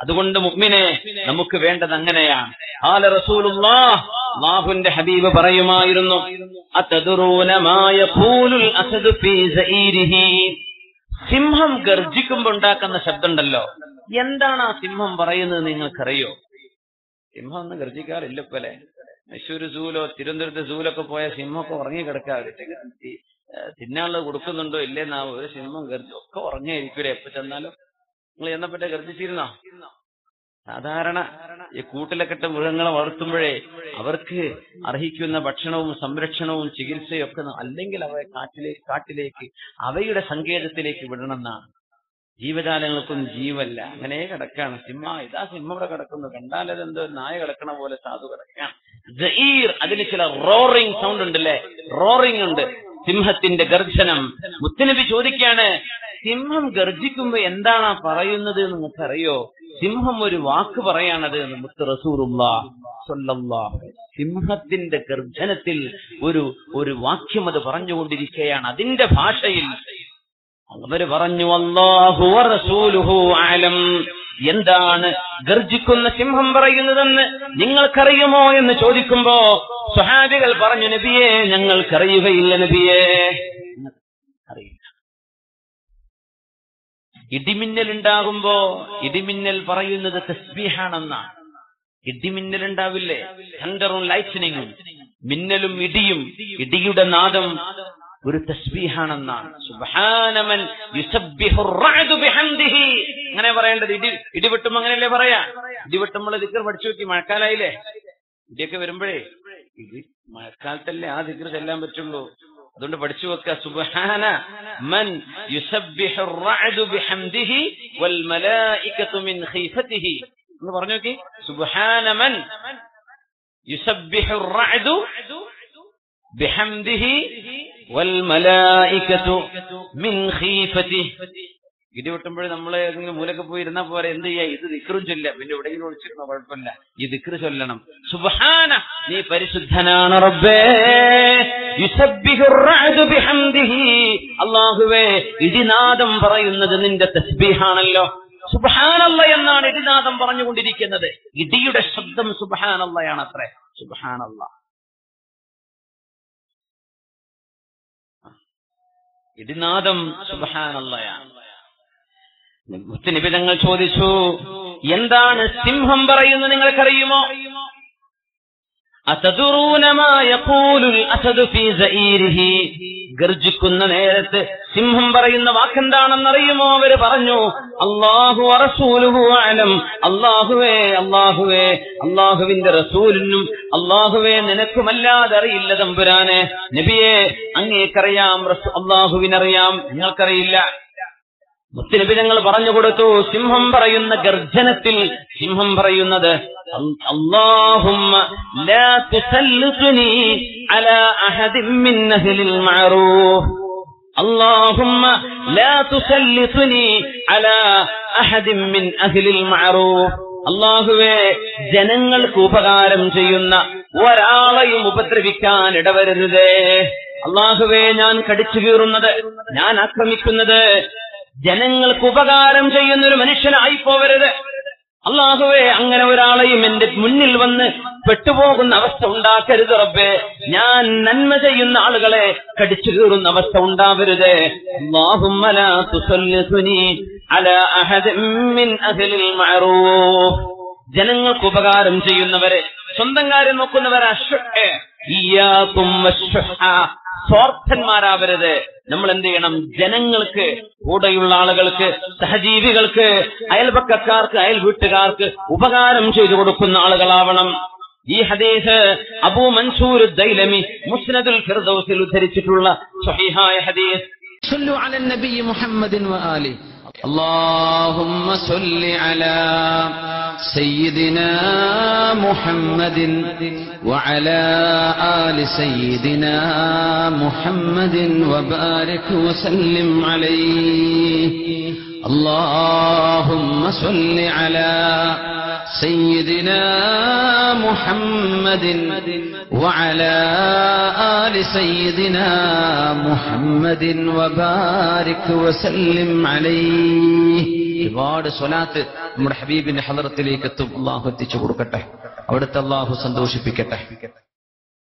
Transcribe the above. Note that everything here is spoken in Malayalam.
അതുകൊണ്ട് മുഅ്മിനെ നമുക്ക് വേണ്ടത് അങ്ങനെയാണ് ഖാല റസൂലുള്ളാഹ് അല്ലാഹുവിന്റെ ഹബീബ് പറയുമായിരുന്നു അതദറൂന മാ യഖൂലുൽ അസദു ഫീ സഈരിഹി സിംഹം ഗർജിക്കുമ്പോ ഉണ്ടാക്കുന്ന ശബ്ദമുണ്ടല്ലോ എന്താണ് ആ സിംഹം പറയുന്നത് നിങ്ങൾക്കറിയോ സിംഹം ഒന്നും ഗർജിക്കാറില്ല പോലെ മൈസൂര് സൂലോ തിരുവനന്തപുരത്ത് സൂലൊക്കെ പോയ സിംഹമൊക്കെ ഉറങ്ങി കിടക്കാറ് തിന്നാനുള്ളത് കൊടുക്കുന്നുണ്ടോ ഇല്ലേന്നാ ഒരു സിംഹം ഗർജി ഒക്കെ ഉറങ്ങിയായിരിക്കൂലേ എപ്പോ ചെന്നാലും നിങ്ങൾ എന്നപ്പറ്റ ഗർജിച്ചിരുന്നോ സാധാരണ ഈ കൂട്ടിലൊക്കെ ഇട്ട മൃഗങ്ങളെ വളർത്തുമ്പോഴേ അവർക്ക് അർഹിക്കുന്ന ഭക്ഷണവും സംരക്ഷണവും ചികിത്സയും ഒക്കെ ന- അല്ലെങ്കിൽ അവയെ കാട്ടിലേക്ക് കാട്ടിലേക്ക് അവയുടെ സങ്കേതത്തിലേക്ക് വിടണമെന്നാണ് ജീവജാലങ്ങൾക്കൊന്നും ജീവല്ല അങ്ങനെ കിടക്കാണ് സിംഹ ഇതാ സിംഹം ഇവിടെ കിടക്കുന്നു കണ്ടാൽ അതെന്തോ ഒരു നായ കിടക്കണ പോലെ സാധു കിടക്കാം ജഈർ അതിന് ചില റോറിംഗ് സൗണ്ട് ഉണ്ടല്ലേ റോറിംഗ് ഉണ്ട് സിംഹത്തിന്റെ ഗർജനം മുത്തനബി ചോദിക്കാണ് സിംഹം ഗർജിക്കുമ്പോ എന്താണ് ആ പറയുന്നത് എന്ന് നിങ്ങൾക്കറിയോ സിംഹം ഒരു വാക്ക് പറയാണത് എന്ന് മുത്ത് റസൂറുള്ള സിംഹത്തിന്റെ ഗർജനത്തിൽ ഒരു ഒരു വാക്യം അത് പറഞ്ഞുകൊണ്ടിരിക്കുകയാണ് അതിന്റെ ഭാഷയിൽ അവര് പറഞ്ഞു അല്ലാഹു വ റസൂലുഹു ആലം എന്താണ് ഗർജിക്കുന്ന സിംഹം പറയുന്നതെന്ന് നിങ്ങൾക്കറിയുമോ എന്ന് ചോദിക്കുമ്പോ സ്വഹാബികൾ പറഞ്ഞു നബിയെ ഞങ്ങൾക്കറിയുകയില്ല നബിയെ അറിയില്ല ഇടിമിന്നൽ ഉണ്ടാകുമ്പോ ഇടിമിന്നൽ പറയുന്നത് തസ്ബീഹാണെന്നാണ് ഇടിമിന്നൽ ഉണ്ടാവില്ലേ തണ്ടറും ലൈറ്റനിങ്ങും മിന്നലും ഇടിയും ഇടിയുടെ നാദം ഒരു തസ്ബീഹാണെന്നാണ് സുബ്ഹാനമൻ യുസബ്ബിഹു റഅദു ബിഹംദിഹി അങ്ങനെ പറയേണ്ടത് ഇടി ഇടിവെട്ടും അങ്ങനെയല്ലേ പറയാ ഇടിവെട്ടുമ്പോൾ ദിക്കർ പഠിച്ചു നോക്കി മഴക്കാലായില്ലേ ഇടിയൊക്കെ വരുമ്പോഴേ ഇടി മഴക്കാലത്തല്ലേ ആ ദിക്കർ ചെല്ലാൻ പറ്റുള്ളൂ അതുകൊണ്ട് പഠിച്ചു വെക്ക സുബ്ഹാന മൻ യുസബ്ബിഹു റഅദു ബിഹംദിഹി വൽ മലായികതു മിൻ ഖീഫതിഹി എന്ന് പറഞ്ഞു നോക്കി സുബ്ഹാന മൻ യുസബ്ബിഹു റഅദു ബിഹംദിഹി വൽ മലായികതു മിൻ ഖീഫതിഹി ഇടി വെട്ടുമ്പോൾ നമ്മൾ ഏതെങ്കിലും മൂലൊക്കെ പോയി ഇരുന്നാ പോരെ എന്ത് ചെയ്യാ ഇത് ദിക്റും ചൊല്ല പിന്നെ എവിടെയെങ്കിലും ഒളിച്ചിരുന്നോ കുഴപ്പമില്ല ഈ ദിക്റ് ചൊല്ലണം സുബ്ഹാന നീ പരിശുദ്ധനാണ് റബ്ബേ യുസബ്ബിഹു റഅദു ബിഹംദിഹി അല്ലാഹുവേ ഇടിനാദം പറയുന്നത് നിന്റെ തസ്ബീഹാണല്ലോ സുബ്ഹാനല്ല എന്നാണ് ഇടിനാദം പറഞ്ഞുകൊണ്ടിരിക്കുന്നത് ഇടിയുടെ ശബ്ദം സുബ്ഹാനല്ലയാണ് അത്രേ സുബ്ഹാനല്ല ഇടിനാദം സുബ്ഹാനല്ലയാണ് മുത്തനിബിതങ്ങൾ ചോദിച്ചു എന്താണ് സിംഹം പറയുന്നത് നിങ്ങൾക്കറിയുമോ അസദുറൂന മാ യഖൂലുൽ അസദു ഫീ സഈരിഹി ഗർജിക്കുന്ന നേരത്ത് സിംഹം പറയുന്ന വാക്കെന്താണെന്നറിയുമോ അവര് പറഞ്ഞു അള്ളാഹു റസൂലുഹു അലം അള്ളാഹുവേ അള്ളാഹുവേ അള്ളാഹുവിന്റെ റസൂലിനും അള്ളാഹുവേ നിനക്കുമല്ലാതെ അറിയില്ല തമ്പുരാനെ നബിയെ അങ്ങേക്കറിയാം റസൂ- അള്ളാഹുവിനറിയാം നിങ്ങൾക്കറിയില്ല മുത്തനബി ഞങ്ങൾ പറഞ്ഞു കൊടുത്തു സിംഹം പറയുന്ന ഗർജനത്തിൽ സിംഹം പറയുന്നത് അൽ- അല്ലാഹുമ്മ ലാ തുസല്ലിതുനി അലാ അഹദിൻ മിൻ അഹ്ലിൽ മഅറൂഫ് അല്ലാഹുമ്മ ലാ തുസല്ലിതുനി അലാ അഹദിൻ മിൻ അഹ്ലിൽ മഅറൂഫ് അള്ളാഹുവേ ജനങ്ങൾക്ക് ഉപകാരം ചെയ്യുന്ന ഒരാളെയും ഉപദ്രവിക്കാൻ ഇടവരുന്നതേ അള്ളാഹുവേ ഞാൻ കടിച്ചു കീറുന്നത് ഞാൻ ആക്രമിക്കുന്നത് ജനങ്ങൾക്ക് ഉപകാരം ചെയ്യുന്ന ഒരു മനുഷ്യനായി പോവരുത് അള്ളാഹുവേ അങ്ങനെ ഒരാളെയും എന്റെ മുന്നിൽ വന്ന് പെട്ടുപോകുന്ന അവസ്ഥ ഉണ്ടാക്കരുത് റബ്ബേ ഞാൻ നന്മ ചെയ്യുന്ന ആളുകളെ കടിച്ചു കീറുന്ന അവസ്ഥ ഉണ്ടാവരുത് അല്ലാഹുമ്മ ലാ തുസല്ലിതുനി അലാ അഹദിൻ മിൻ അഹ്ലിൽ മഅറൂഫ് ജനങ്ങൾക്ക് ഉപകാരം ചെയ്യുന്നവരെ സ്വന്തം കാര്യം നോക്കുന്നവരെ അശ്വഹ് ഇയ്യാകും വശ്ശുഹ. സ്വാർത്ഥന്മാരാവരുത് നമ്മൾ എന്ത് ചെയ്യണം ജനങ്ങൾക്ക് കൂടെയുള്ള ആളുകൾക്ക് സഹജീവികൾക്ക് അയൽപക്കക്കാർക്ക് അയൽ വീട്ടുകാർക്ക് ഉപകാരം ചെയ്തു കൊടുക്കുന്ന ആളുകളാവണം ഈ ഹദീസ് അബൂ മൻസൂർ ദൈലമി മുസ്നദുൽ ഫിർദൗസിൽ ഉദ്ധരിച്ചിട്ടുള്ള സ്വഹീഹായ ഹദീസ് صلوا على النبي محمد وآله اللهم صل على سيدنا محمد وعلى آل سيدنا محمد وبارك وسلم عليه اللهم صل على سيدنا محمد وعلى آل سيدنا محمد وبارك وسلم عليه ഒരുപാട് സ്വലാത്ത് നമ്മുടെ ഹബീബിന്റെ ഹലറത്തിലേക്ക് എത്തും അള്ളാഹു എത്തിച്ചു കൊടുക്കട്ടെ അവിടുത്തെ അള്ളാഹു സന്തോഷിപ്പിക്കട്ടെ